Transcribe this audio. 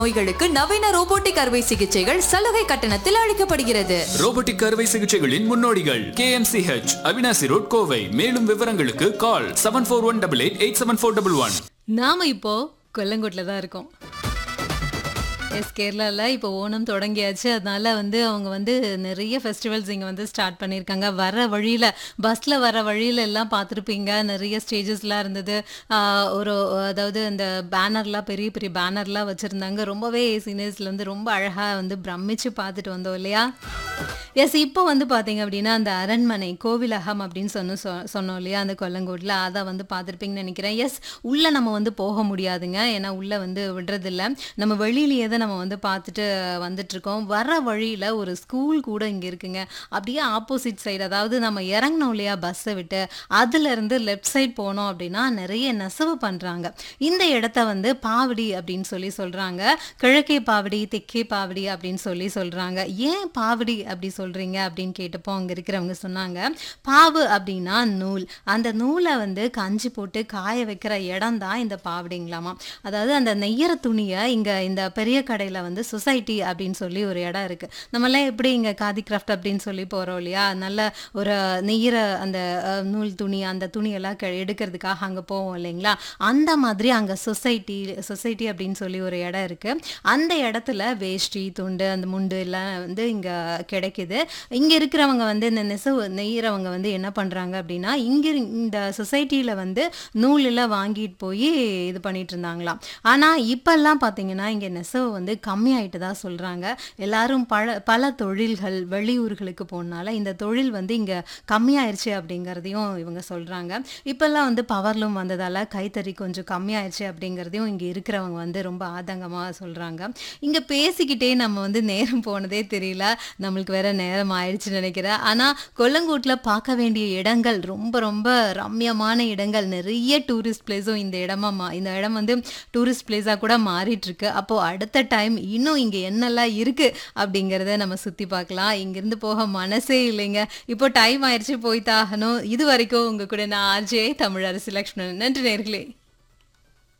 நோய்களுக்கு நவீன ரோபோட்டிக் அறுவை சிகிச்சைகள் சலுகை கட்டணத்தில் அளிக்கப்படுகிறது ரோபோட்டிக் அறுவை சிகிச்சைகளின் முன்னோடிகள் கேஎம்சிஹெச் அவினாசி ரோட் கோவை மேலும் விவரங்களுக்கு call seven four one double eight eight seven four double one நாம இப்போ கொல்லங்கோட்டில் தான் இருக்கோம் எஸ் கேரளாவில் இப்போ ஓணம் தொடங்கியாச்சு அதனால வந்து அவங்க வந்து நிறைய ஃபெஸ்டிவல்ஸ் இங்கே வந்து ஸ்டார்ட் பண்ணியிருக்காங்க வர வழியில் பஸ்ஸில் வர வழியில எல்லாம் பார்த்துருப்பீங்க நிறைய ஸ்டேஜஸ்லாம் இருந்தது ஆஹ் ஒரு அதாவது அந்த பேனர்லாம் பெரிய பெரிய பேனர்லாம் வச்சுருந்தாங்க ரொம்பவே சீனியர்ஸில் வந்து ரொம்ப அழகாக வந்து பிரமிச்சு பார்த்துட்டு வந்தோம் இல்லையா எஸ் இப்போ வந்து பார்த்தீங்க அப்படின்னா அந்த அரண்மனை கோவிலகம் அப்படின்னு சொன்ன சொ- சொன்னோம் இல்லையா அந்த கொல்லங்கோட்டில் அதை வந்து பார்த்துருப்பீங்கன்னு நினைக்கிறேன் எஸ் உள்ளே நம்ம வந்து போக முடியாதுங்க ஏன்னா உள்ளே வந்து விடுறதில்ல நம்ம வெளியிலேயே தான் நம்ம வந்து பார்த்துட்டு வந்துட்டு இருக்கோம் வர வழியில் ஒரு ஸ்கூல் கூட இங்கே இருக்குங்க அப்படியே ஆப்போசிட் சைடு அதாவது நம்ம இறங்கணும் இல்லையா பஸ்ஸை விட்டு அதுலேருந்து லெஃப்ட் சைடு போனோம் அப்படின்னா நிறைய நெசவு பண்ணுறாங்க இந்த இடத்த வந்து பாவடி அப்படின்னு சொல்லி சொல்கிறாங்க கிழக்கே பாவடி தெற்கே பாவடி அப்படின்னு சொல்லி சொல்கிறாங்க ஏன் பாவடி அப்படி சொல்கிறீங்க அப்படின்னு கேட்டப்போ அங்கே இருக்கிறவங்க சொன்னாங்க பாவு அப்படின்னா நூல் அந்த நூலை வந்து கஞ்சி போட்டு காய வைக்கிற இடம் தான் இந்த பாவடிங்களாமா அதாவது அந்த நெய்யற துணியை இங்கே இந்த பெரிய கடையில் வந்து சொசைட்டி அப்படின்னு சொல்லி ஒரு இடம் இருக்குது நம்மளாம் எப்படி இங்கே காதி கிராஃப்ட் அப்படின்னு சொல்லி போகிறோம் இல்லையா நல்ல ஒரு நெய்யற அந்த அஹ், நூல் துணி அந்த துணியெல்லாம் க எடுக்கிறதுக்காக அங்கே போவோம் இல்லைங்களா அந்த மாதிரி அங்கே சொசைட்டி சொசைட்டி அப்படின்னு சொல்லி ஒரு இடம் இருக்குது அந்த இடத்துல வேஷ்டி துண்டு அந்த முண்டு எல்லாம் வந்து இங்கே கிடைக்குது இங்கே இருக்கிறவங்க வந்து இந்த நெசவு நெய்யறவங்க வந்து என்ன பண்ணுறாங்க அப்படின்னா இங்கே இந்த சொசைட்டியில் வந்து நூலெல்லாம் வாங்கிட்டு போய் இது பண்ணிட்டு இருந்தாங்களாம் ஆனால் இப்போல்லாம் பார்த்தீங்கன்னா இங்கே நெசவு வந்து கம்மியாயிட்டு தான் சொல்கிறாங்க எல்லாரும் பல பல தொழில்கள் வெளியூர்களுக்கு போனால இந்த தொழில் வந்து இங்கே கம்மியாயிருச்சு அப்படிங்கிறதையும் இவங்க சொல்கிறாங்க இப்போல்லாம் வந்து பவர்லூம் வந்ததால் கைத்தறி கொஞ்சம் கம்மியாயிருச்சு அப்படிங்கிறதையும் இங்கே இருக்கிறவங்க வந்து ரொம்ப ஆதங்கமாக சொல்கிறாங்க இங்கே பேசிக்கிட்டே நம்ம வந்து நேரம் போனதே தெரியல நம்மளுக்கு வேற நேரம் ஆயிடுச்சுன்னு நினைக்கிறேன் ஆனால் கொல்லங்கோட்டில் பார்க்க வேண்டிய இடங்கள் ரொம்ப ரொம்ப ரம்யமான இடங்கள் நிறைய டூரிஸ்ட் பிளேஸும் இந்த இடமா மா இந்த இடம் வந்து டூரிஸ்ட் பிளேஸாக கூட மாறிட்டு இருக்கு அப்போது அடுத்த டைம் இன்னும் இங்கே என்னெல்லாம் இருக்குது அப்படிங்கிறத நம்ம சுற்றி பார்க்கலாம் இங்கேருந்து போக மனசே இல்லைங்க இப்போ டைம் ஆயிடுச்சு போய் தாகணும் இது வரைக்கும் உங்கள் கூட நான் ஆர்ஜே தமிழரசி லக்ஷ்மணன் நன்றி நேர்களே